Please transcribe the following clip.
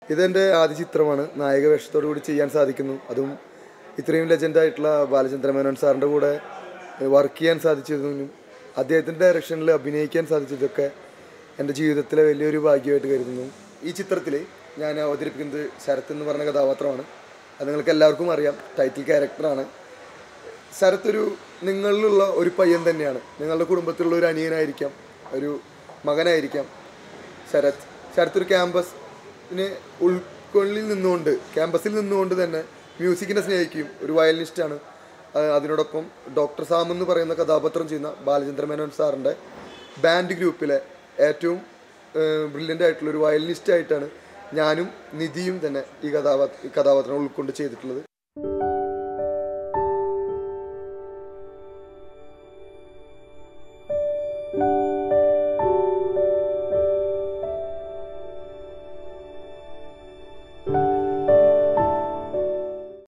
ഇതെൻ്റെ ആദ്യ ചിത്രമാണ് നായക വേഷത്തോടു കൂടി ചെയ്യാൻ സാധിക്കുന്നു അതും ഇത്രയും ലെജൻഡായിട്ടുള്ള ബാലചന്ദ്ര മേനോൻ സാറിൻ്റെ കൂടെ വർക്ക് ചെയ്യാൻ സാധിച്ചതിനും അദ്ദേഹത്തിൻ്റെ ഡയറക്ഷനിൽ അഭിനയിക്കാൻ സാധിച്ചതൊക്കെ എൻ്റെ ജീവിതത്തിലെ വലിയൊരു ഭാഗ്യമായിട്ട് കരുതുന്നു ഈ ചിത്രത്തിൽ ഞാൻ അവതരിപ്പിക്കുന്നത് ശരത് എന്ന് പറഞ്ഞ കഥാപാത്രമാണ് അത് നിങ്ങൾക്ക് എല്ലാവർക്കും അറിയാം ടൈറ്റിൽ ക്യാരക്ടറാണ് ശരത് ഒരു നിങ്ങളിലുള്ള ഒരു പയ്യൻ തന്നെയാണ് നിങ്ങളുടെ കുടുംബത്തിലുള്ള ഒരു അനിയനായിരിക്കാം ഒരു മകനായിരിക്കാം ശരത് ശരത് ഒരു ക്യാമ്പസിന് ഉൾക്കൊള്ളിൽ നിന്നുകൊണ്ട് ക്യാമ്പസിൽ നിന്നുകൊണ്ട് തന്നെ മ്യൂസിക്കിനെ സ്നേഹിക്കുകയും ഒരു വയലിനിസ്റ്റാണ് ആ, അതിനോടൊപ്പം ഡോക്ടർ സാം എന്ന് പറയുന്ന കഥാപാത്രം ചെയ്യുന്ന ബാലചന്ദ്ര മേനോൻ സാറിൻ്റെ ബാൻഡ് ഗ്രൂപ്പിലെ ഏറ്റവും ബ്രില്യൻ്റ് ആയിട്ടുള്ള ഒരു വയലിനിസ്റ്റ് ആയിട്ടാണ് ഞാനും നിധിയും തന്നെ ഈ കഥാപാത്ര ഈ കഥാപാത്രം ഉൾക്കൊണ്ട് ചെയ്തിട്ടുള്ളത്